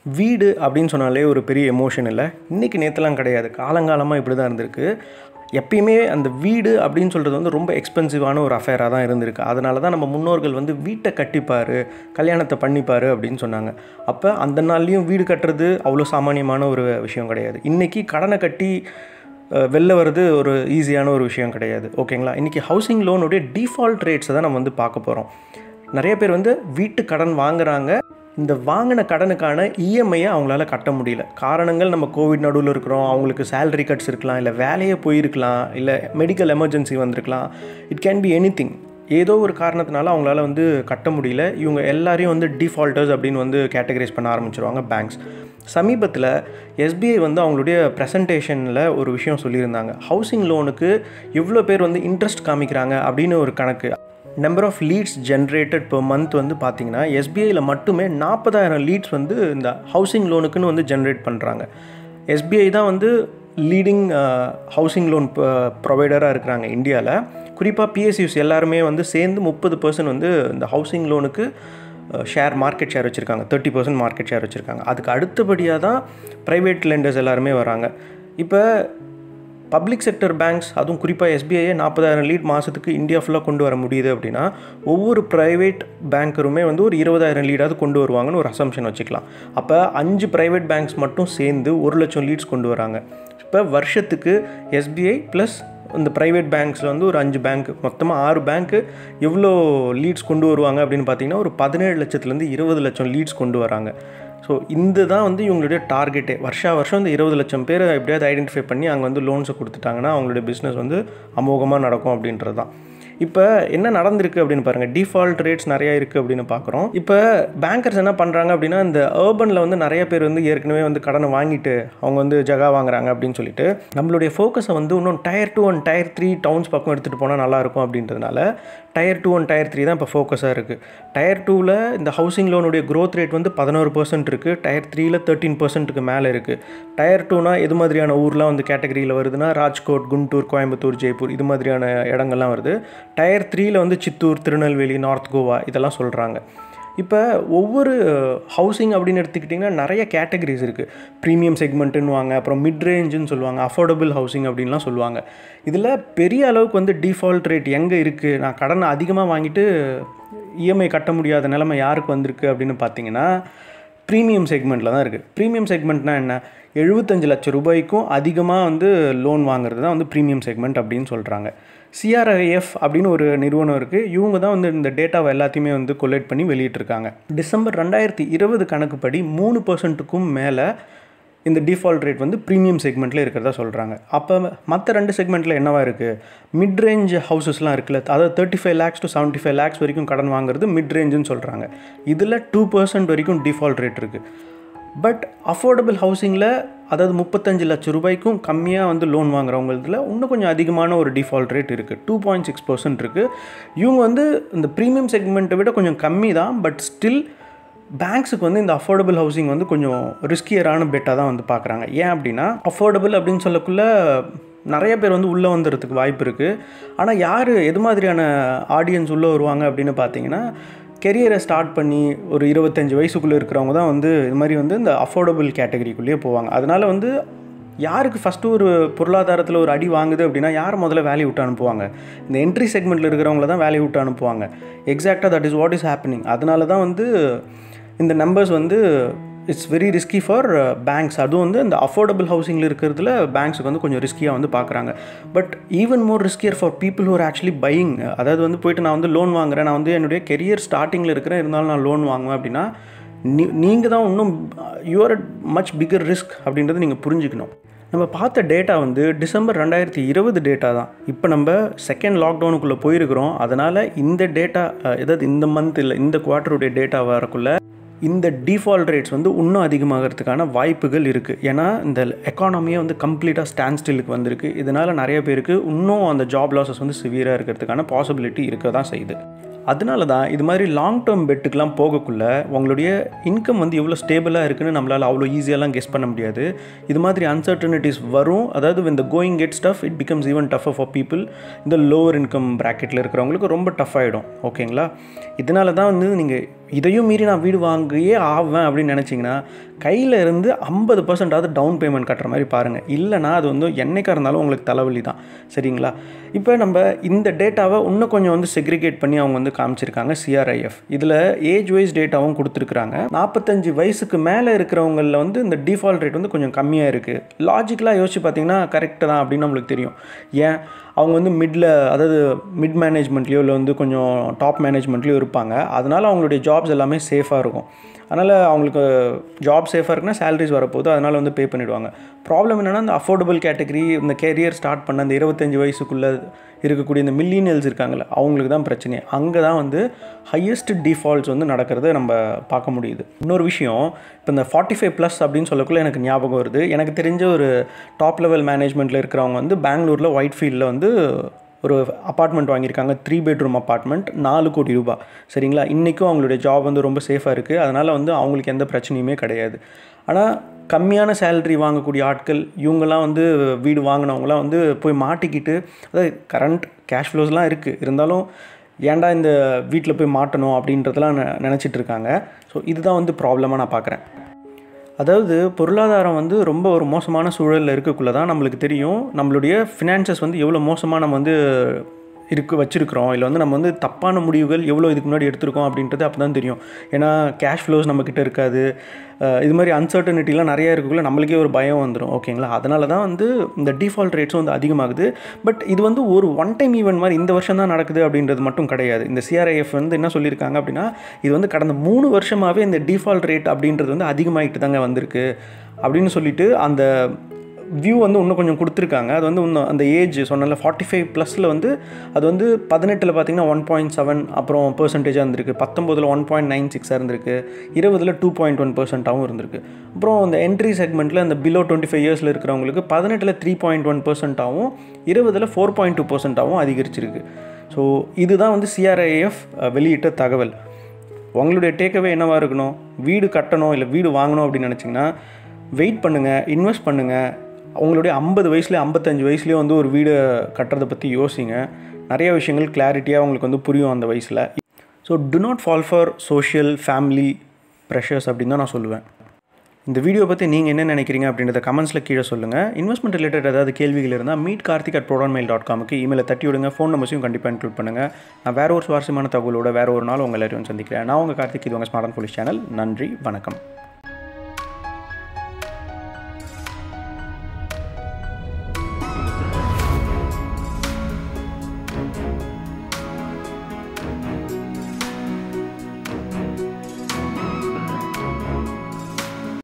வீடு அப்படின்னு சொன்னாலே ஒரு பெரிய எமோஷன் இல்லை இன்றைக்கி நேற்றுலாம் கிடையாது காலங்காலமாக இப்படி தான் இருந்திருக்கு எப்பயுமே அந்த வீடு அப்படின்னு சொல்கிறது வந்து ரொம்ப எக்ஸ்பென்சிவான ஒரு அஃபேராக தான் இருந்திருக்கு அதனால தான் நம்ம முன்னோர்கள் வந்து வீட்டை கட்டிப்பார் கல்யாணத்தை பண்ணிப்பார் அப்படின்னு சொன்னாங்க அப்போ அந்த நாள்லேயும் வீடு கட்டுறது அவ்வளோ சாமானியமான ஒரு விஷயம் கிடையாது இன்றைக்கி கடனை கட்டி அஹ், வெளில வர்றது ஒரு ஈஸியான ஒரு விஷயம் கிடையாது ஓகேங்களா இன்றைக்கி ஹவுசிங் லோனுடைய டிஃபால்ட் ரேட்ஸை தான் நம்ம வந்து பார்க்க போகிறோம் நிறைய பேர் வந்து வீட்டு கடன் வாங்குறாங்க இந்த வாங்கின கடனுக்கான இஎம்ஐயை அவங்களால கட்ட முடியல காரணங்கள் நம்ம கோவிட் நடுவில் இருக்கிறோம் அவங்களுக்கு சேலரி கட்ஸ் இருக்கலாம் இல்லை வேலையே போயிருக்கலாம் இல்லை மெடிக்கல் எமர்ஜென்சி வந்திருக்கலாம் இட் கேன் பி எனி ஏதோ ஒரு காரணத்தினால அவங்களால வந்து கட்ட முடியல இவங்க எல்லாரையும் வந்து டிஃபால்ட்டர்ஸ் அப்படின்னு வந்து கேட்டகரைஸ் பண்ண ஆரம்பிச்சிருவாங்க பேங்க்ஸ் சமீபத்தில் எஸ்பிஐ வந்து அவங்களுடைய ப்ரெசன்டேஷனில் ஒரு விஷயம் சொல்லியிருந்தாங்க ஹவுசிங் லோனுக்கு எவ்வளோ பேர் வந்து இன்ட்ரெஸ்ட் காமிக்கிறாங்க அப்படின்னு ஒரு கணக்கு number of leads generated per month வந்து பார்த்தீங்கன்னா எஸ்பிஐயில் மட்டுமே நாற்பதாயிரம் லீட்ஸ் வந்து இந்த ஹவுசிங் லோனுக்குன்னு வந்து ஜென்ரேட் பண்ணுறாங்க எஸ்பிஐ தான் வந்து லீடிங் ஹவுசிங் லோன் ப்ரொவைடராக இருக்கிறாங்க இந்தியாவில் குறிப்பாக பிஎஸ்யூஸ் எல்லாருமே வந்து சேர்ந்து முப்பது பர்சன்ட் வந்து இந்த ஹவுசிங் லோனுக்கு ஷேர் மார்க்கெட் ஷேர் வச்சுருக்காங்க தேர்ட்டி பர்சன்ட் மார்க்கெட் ஷேர் வச்சுருக்காங்க அதுக்கு அடுத்தபடியாக தான் ப்ரைவேட் லெண்டர்ஸ் எல்லாருமே வராங்க இப்போ பப்ளிக் செக்டர் பேங்க்ஸ் அதுவும் குறிப்பாக எஸ்பிஐயே நாற்பதாயிரம் லீட் மாதத்துக்கு இந்தியா ஃபுல்லாக கொண்டு வர முடியுது அப்படின்னா ஒவ்வொரு ப்ரைவேட் பேங்க்கருமே வந்து ஒரு இருபதாயிரம் லீடாவது கொண்டு வருவாங்கன்னு ஒரு அசம்ஷன் வச்சுக்கலாம் அப்போ அஞ்சு ப்ரைவேட் பேங்க்ஸ் மட்டும் சேர்ந்து ஒரு லட்சம் லீட்ஸ் கொண்டு வராங்க இப்போ வருஷத்துக்கு எஸ்பிஐ ப்ளஸ் இந்த ப்ரைவேட் பேங்க்ஸில் வந்து ஒரு அஞ்சு பேங்க் மொத்தமாக ஆறு பேங்க்கு எவ்வளோ லீட்ஸ் கொண்டு வருவாங்க அப்படின்னு பார்த்தீங்கன்னா ஒரு பதினேழு லட்சத்துலேருந்து இருபது லட்சம் லீட்ஸ் கொண்டு வராங்க ஸோ இந்த தான் வந்து இவங்களுடைய டார்கெட்டே வருஷா வருஷம் இந்த இருபது லட்சம் பேர் எப்படியாவது ஐடென்டிஃபை பண்ணி அங்கே வந்து லோன்ஸை கொடுத்துட்டாங்கன்னா அவங்களுடைய பிஸ்னஸ் வந்து அமோகமாக நடக்கும் அப்படின்றது தான் இப்போ என்ன நடந்திருக்கு அப்படின்னு பாருங்கள் டிஃபால்ட் ரேட்ஸ் நிறையா இருக்குது அப்படின்னு பார்க்குறோம் இப்போ பேங்கர்ஸ் என்ன பண்ணுறாங்க அப்படின்னா இந்த ஏர்பனில் வந்து நிறைய பேர் வந்து ஏற்கனவே வந்து கடனை வாங்கிட்டு அவங்க வந்து ஜகா வாங்குறாங்க அப்படின்னு சொல்லிட்டு நம்மளுடைய ஃபோக்கஸை வந்து இன்னும் tier two and tier three towns பக்கம் எடுத்துகிட்டு போனால் நல்லாயிருக்கும் அப்படின்றதுனால tier two and tier three தான் இப்போ ஃபோக்கஸாக இருக்குது டயர் டூவில் இந்த ஹவுசிங் லோனுடைய growth ரேட் வந்து பதினோரு பர்சன்ட் இருக்குது டயர் த்ரீயில் தேர்ட்டீன் பர்சன்ட்டுக்கு மேலே இருக்குது டயர் டூனா எது மாதிரியான ஊர்லாம் வந்து கேட்டகரியில் வருதுன்னா ராஜ்கோட் குண்டூர் கோயம்புத்தூர் ஜெய்ப்பூர் இது மாதிரியான இடங்கள்லாம் வருது டயர் த்ரீயில் வந்து சித்தூர் திருநெல்வேலி நார்த் கோவா இதெல்லாம் சொல்கிறாங்க இப்போ ஒவ்வொரு ஹவுசிங் அப்படின்னு எடுத்துக்கிட்டிங்கன்னா நிறைய கேட்டகரிஸ் இருக்குது ப்ரீமியம் செக்மெண்ட்டுன்னு வாங்க அப்புறம் மிட் ரேஞ்சுன்னு சொல்லுவாங்க அஃபோர்டபுள் ஹவுசிங் அப்படின்லாம் சொல்லுவாங்க இதில் பெரிய அளவுக்கு வந்து டிஃபால்ட் ரேட் எங்கே இருக்குது நான் கடனை அதிகமாக வாங்கிட்டு இஎம்ஐ கட்ட முடியாத நிலைமை யாருக்கு வந்திருக்கு அப்படின்னு பார்த்தீங்கன்னா ப்ரீமியம் செக்மெண்ட்டில் தான் இருக்குது ப்ரீமியம் செக்மெண்ட்னா என்ன எழுபத்தஞ்சு லட்சம் ரூபாய்க்கும் அதிகமாக வந்து லோன் வாங்குறது தான் வந்து ப்ரீமியம் செக்மெண்ட் அப்படின்னு சொல்கிறாங்க சிஆர்ஐஎஃப் அப்படின்னு ஒரு நிறுவனம் இருக்குது இவங்க தான் வந்து இந்த டேட்டாவை எல்லாத்தையுமே வந்து கொலேட் பண்ணி வெளியிட்டிருக்காங்க டிசம்பர் ரெண்டாயிரத்தி இருபது கணக்குப்படி மூணு பர்சன்ட்டுக்கும் மேலே இந்த டிஃபால்ட் ரேட் வந்து ப்ரீமியம் செக்மெண்ட்டில் இருக்கிறதா சொல்கிறாங்க அப்போ மற்ற ரெண்டு செக்மெண்ட்டில் என்னவா இருக்குது மிட் ரேஞ்ச் ஹவுசஸ்லாம் இருக்குல்ல அதாவது thirty five lakhs to seventy five lakhs வரைக்கும் கடன் வாங்குறது மிட் ரேஞ்சுன்னு சொல்கிறாங்க இதில் டூ பர்சன்ட் வரைக்கும் டிஃபால்ட் ரேட் இருக்குது பட் அஃபோர்டபுள் ஹவுசிங்கில் அதாவது முப்பத்தஞ்சு லட்சம் ரூபாய்க்கும் கம்மியாக வந்து லோன் வாங்குறவங்களதுல இன்னும் கொஞ்சம் அதிகமான ஒரு டிஃபால்ட் ரேட் இருக்குது டூ பாயிண்ட் சிக்ஸ் பர்சன்ட் இருக்குது இவங்க வந்து இந்த ப்ரீமியம் செக்மெண்ட்டை விட கொஞ்சம் கம்மி தான் பட் ஸ்டில் பேங்க்ஸுக்கு வந்து இந்த அஃபோர்டபுள் ஹவுசிங் வந்து கொஞ்சம் ரிஸ்கியரான பெட்டாக தான் வந்து பார்க்குறாங்க ஏன் அப்படின்னா அஃபோர்டபுள் அப்படின்னு சொல்லக்குள்ள நிறைய பேர் வந்து உள்ளே வந்துடுறதுக்கு வாய்ப்பு இருக்குது ஆனால் யார் எது மாதிரியான ஆடியன்ஸ் உள்ளே வருவாங்க அப்படின்னு பார்த்தீங்கன்னா கெரியரை ஸ்டார்ட் பண்ணி ஒரு இருபத்தஞ்சி வயசுக்குள்ளே இருக்கிறவங்க தான் வந்து இது மாதிரி வந்து இந்த அஃபோர்டபுள் கேட்டகரிக்குள்ளேயே போவாங்க அதனால் வந்து யாருக்கு ஃபஸ்ட்டு ஒரு பொருளாதாரத்தில் ஒரு அடி வாங்குது அப்படின்னா யார் முதல்ல வேலையை விட்டு அனுப்புவாங்க இந்த என்ட்ரி செக்மெண்ட்டில் இருக்கிறவங்கள தான் வேலையை விட்டு அனுப்புவாங்க எக்ஸாக்டாக that is what is happening அதனால தான் வந்து இந்த நம்பர்ஸ் வந்து it's very risky for banks அதுவும் வந்து இந்த அஃபோர்டபுள் ஹவுசிங்கில் இருக்கிறதுல பேங்க்ஸுக்கு வந்து கொஞ்சம் ரிஸ்கியாக வந்து பார்க்குறாங்க but even more riskier for people who're actually buying அதாவது வந்து போயிட்டு நான் வந்து லோன் வாங்குறேன் நான் வந்து என்னுடைய கெரியர் ஸ்டார்டிங்கில் இருக்கிறேன் இருந்தாலும் நான் லோன் வாங்குவேன் அப்படின்னா நீ நீங்கள் தான் இன்னும் you are at much bigger risk அப்படின்றது நீங்கள் புரிஞ்சுக்கணும் நம்ம பார்த்த டேட்டா வந்து டிசம்பர் ரெண்டாயிரத்தி இருபது டேட்டா தான் இப்போ நம்ம செகண்ட் லாக்டவுனுக்குள்ளே போயிருக்கிறோம் அதனால் இந்த டேட்டா ஏதாவது இந்த மந்த் இல்லை இந்த குவார்ட்டருடைய டேட்டா வரக்குள்ள இந்த டிஃபால்ட் ரேட்ஸ் வந்து இன்னும் அதிகமாகிறதுக்கான வாய்ப்புகள் இருக்குது ஏன்னா இந்த எக்கானமியே வந்து கம்ப்ளீட்டாக ஸ்டாண்ட் ஸ்டில்லுக்கு வந்திருக்கு இதனால் நிறைய பேருக்கு இன்னும் அந்த ஜாப் லாஸஸ் வந்து சிவியராக இருக்கிறதுக்கான பாசிபிலிட்டி இருக்க தான் செய்யுது அதனால தான் இது மாதிரி லாங் டேர்ம் பெட்டுக்கெலாம் போகக்குள்ள உங்களுடைய இன்கம் வந்து எவ்வளோ ஸ்டேபிளாக இருக்குன்னு நம்மளால் அவ்வளோ ஈஸியாலாம் கெஸ் பண்ண முடியாது இது மாதிரி அன்சர்டனிட்டிஸ் வரும் அதாவது இந்த going get stuff it becomes even tough for people இந்த லோவர் இன்கம் ப்ராக்கெட்டில் இருக்கிறவங்களுக்கு ரொம்ப டஃப் ஆகிடும் ஓகேங்களா இதனால தான் வந்து நீங்கள் இதையும் மீறி நான் வீடு வாங்கியே ஆவேன் அப்படின்னு நினச்சிங்கன்னா கையில் இருந்து ஐம்பது பர்சன்டாவது டவுன் பேமெண்ட் கட்டுற மாதிரி பாருங்கள் இல்லைனா அது வந்து என்னைக்காக இருந்தாலும் உங்களுக்கு தலைவலி தான் சரிங்களா இப்போ நம்ம இந்த டேட்டாவை இன்னும் கொஞ்சம் வந்து செக்ரிகேட் பண்ணி அவங்க வந்து காமிச்சிருக்காங்க சிஆர்ஐஎஃப் இதில் ஏஜ் வைஸ் டேட்டாவும் கொடுத்துருக்குறாங்க நாற்பத்தஞ்சு வயசுக்கு மேலே இருக்கிறவங்களில் வந்து இந்த டிஃபால்ட் ரேட் வந்து கொஞ்சம் கம்மியாக இருக்குது லாஜிக்கலாக யோசிச்சு பார்த்தீங்கன்னா கரெக்டு தான் அப்படின்னு நம்மளுக்கு தெரியும் ஏன் அவங்க வந்து மிடில் அதாவது மிட் மேனேஜ்மெண்ட்லேயோ இல்லை வந்து கொஞ்சம் டாப் மேனேஜ்மெண்ட்லேயோ இருப்பாங்க அதனால் அவங்களுடைய ஜாப்ஸ் எல்லாமே சேஃபாக இருக்கும் அதனால் அவங்களுக்கு ஜாப் சேஃபாக இருக்குன்னா சேலரிஸ் வரப்போகுது அதனால் வந்து பே பண்ணிவிடுவாங்க ப்ராப்ளம் என்னென்னா இந்த அஃபோர்டபுள் கேட்டகரி இந்த கேரியர் ஸ்டார்ட் பண்ண அந்த இருபத்தஞ்சி வயசுக்குள்ளே இருக்கக்கூடிய இந்த மில்லினியல்ஸ் இருக்காங்கல்ல அவங்களுக்கு தான் பிரச்சனை அங்கே தான் வந்து ஹையஸ்ட் டிஃபால்ட்ஸ் வந்து நடக்கிறத நம்ம பார்க்க முடியுது இன்னொரு விஷயம் இப்போ இந்த ஃபார்ட்டி ஃபைவ் ப்ளஸ் அப்படின்னு சொல்லக்குள்ள எனக்கு ஞாபகம் வருது எனக்கு தெரிஞ்ச ஒரு டாப் லெவல் மேனேஜ்மெண்ட்டில் இருக்கிறவங்க வந்து பெங்களூரில் ஒயிட் ஃபீல்டில் வந்து ஒரு அப்பார்ட்மெண்ட் வாங்கியிருக்காங்க த்ரீ பெட்ரூம் அப்பார்ட்மெண்ட் நாலு கோடி ரூபாய் சரிங்களா இன்றைக்கும் அவங்களுடைய ஜாப் வந்து ரொம்ப சேஃபாக இருக்குது அதனால் வந்து அவங்களுக்கு எந்த பிரச்சனையுமே கிடையாது ஆனால் கம்மியான சேலரி வாங்கக்கூடிய ஆட்கள் இவங்கெல்லாம் வந்து வீடு வாங்கினவங்களாம் வந்து போய் மாட்டிக்கிட்டு அதாவது கரண்ட் கேஷ் ஃப்ளோஸ்லாம் இருக்குது இருந்தாலும் ஏன்டா இந்த வீட்டில் போய் மாட்டணும் அப்படின்றதெல்லாம் நினச்சிட்டு இருக்காங்க ஸோ இதுதான் வந்து ப்ராப்ளமாக நான் பார்க்குறேன் அதாவது பொருளாதாரம் வந்து ரொம்ப ஒரு மோசமான சூழலில் இருக்கக்குள்ள தான் நம்மளுக்கு தெரியும் நம்மளுடைய ஃபினான்சஸ் வந்து எவ்வளோ மோசமாக நம்ம வந்து இருக்கு வச்சுருக்கிறோம் இல்லை வந்து நம்ம வந்து தப்பான முடிவுகள் எவ்வளோ இதுக்கு முன்னாடி எடுத்திருக்கோம் அப்படின்றது அப்போ தான் தெரியும் ஏன்னா கேஷ் ஃப்ளோஸ் நம்மக்கிட்ட இருக்காது இது மாதிரி அன்சர்டனிட்டிலாம் நிறையா இருக்கக்குள்ள நம்மளுக்கே ஒரு பயம் வந்துடும் ஓகேங்களா அதனால தான் வந்து இந்த டிஃபால்ட் ரேட்ஸும் வந்து அதிகமாகுது பட் இது வந்து ஒரு ஒன் டைம் ஈவெண்ட் மாதிரி இந்த வருஷம் தான் நடக்குது அப்படின்றது மட்டும் கிடையாது இந்த சிஆர்ஐஎஃப் வந்து என்ன சொல்லியிருக்காங்க அப்படின்னா இது வந்து கடந்த மூணு வருஷமாகவே இந்த டிஃபால்ட் ரேட் அப்படின்றது வந்து அதிகமாகிட்டு தாங்க வந்திருக்கு அப்படின்னு சொல்லிட்டு அந்த வியூ வந்து இன்னும் கொஞ்சம் கொடுத்துருக்காங்க அது வந்து இன்னும் அந்த ஏஜ் சொன்னல ஃபார்ட்டி ஃபைவ் ப்ளஸில் வந்து அது வந்து பதினெட்டில் பார்த்தீங்கன்னா ஒன் பாயிண்ட் செவன் அப்புறம் பர்சன்டேஜாக இருந்திருக்கு பத்தொம்போதில் ஒன் பாயிண்ட் நைன் சிக்ஸாக இருந்திருக்கு இருபதில் டூ பாயிண்ட் ஒன் பர்சன்ட்டாகவும் இருந்திருக்கு அப்புறம் அந்த என்ட்ரி செக்மெண்ட்டில் அந்த பிலோ டுவெண்ட்டி ஃபைவ் இயர்ஸில் இருக்கிறவங்களுக்கு பதினெட்டில் த்ரீ பாயிண்ட் ஒன் பர்சன்ட்டாகவும் இருபதில் ஃபோர் பாயிண்ட் டூ பர்சன்ட்டாகவும் அதிகரிச்சிருக்கு ஸோ இதுதான் வந்து சிஆர்ஐஎஃப் வெளியிட்ட தகவல் உங்களுடைய டேக்அவே என்னவாக இருக்கணும் வீடு கட்டணும் இல்லை வீடு வாங்கணும் அப்படின்னு நினச்சிங்கன்னா வெயிட் பண்ணுங்கள் இன்வெஸ்ட் பண்ணுங்கள் அவங்களுடைய ஐம்பது வயசுலேயே ஐம்பத்தஞ்சு வயசுலேயே வந்து ஒரு வீடு கட்டுறதை பற்றி யோசிங்க நிறைய விஷயங்கள் கிளாரிட்டியாக அவங்களுக்கு வந்து புரியும் அந்த வயசில் so do not fall for social family pressures அப்படின்னு தான் நான் சொல்லுவேன் இந்த வீடியோ பற்றி நீங்கள் என்ன நினைக்கிறீங்க அப்படின்றத கமெண்ட்ஸில் கீழே சொல்லுங்கள் இன்வெஸ்ட்மெண்ட் ரிலேட்டட் ஏதாவது கேள்விகள் இருந்தால் meet Karthik at proton mail dot காமுக்கு இமெயிலை தட்டி விடுங்க ஃபோன் நம்பர்ஸையும் கண்டிப்பாக இன்க்ளூட் பண்ணுங்கள் நான் வேறு ஒரு சுவாரஸ்யமான தகவலோட வேறு ஒரு நாள் உங்கள் எல்லாரையும் சந்திக்கிறேன் நான் உங்கள் கார்த்திக் இது உங்கள் ஸ்மார்ட் போலீஸ் சேனல் நன்றி வணக்கம்